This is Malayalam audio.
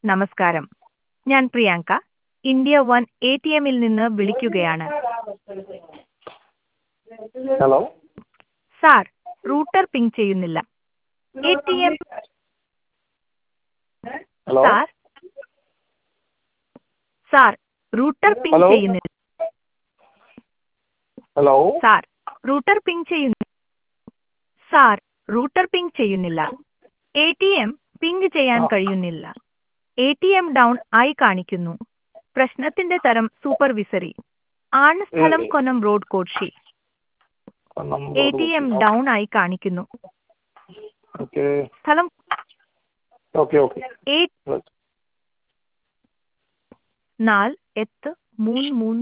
നമസ്കാരം ഞാൻ Priyanka India one A T എമ്മിൽ നിന്ന് വിളിക്കുകയാണ് ഹലോ സാർ റൂട്ടർ പിങ് ചെയ്യുന്നില്ല A T M hello sir sir router ping hello? ചെയ്യുന്നില്ല ഹലോ സാർ റൂട്ടർ പിങ് ചെയ്യുന്നു സാർ റൂട്ടർ പിങ് ചെയ്യുന്നില്ല എ ടി എം പിങ് ചെയ്യാൻ ആ. കഴിയുന്നില്ല എ ടി എം ഡൗൺ ആയി കാണിക്കുന്നു പ്രശ്നത്തിന്റെ തരം സൂപ്പർവിസറി ആണ് സ്ഥലം ഉം. കൊനം റോഡ് കോക്ഷി എ ടി എം ഡൗൺ ആയി കാണിക്കുന്നു ഓക്കെ സ്ഥലം ഓക്കെ ഓക്കെ എ നാല് എട്ട് മൂന്ന് മൂന്ന്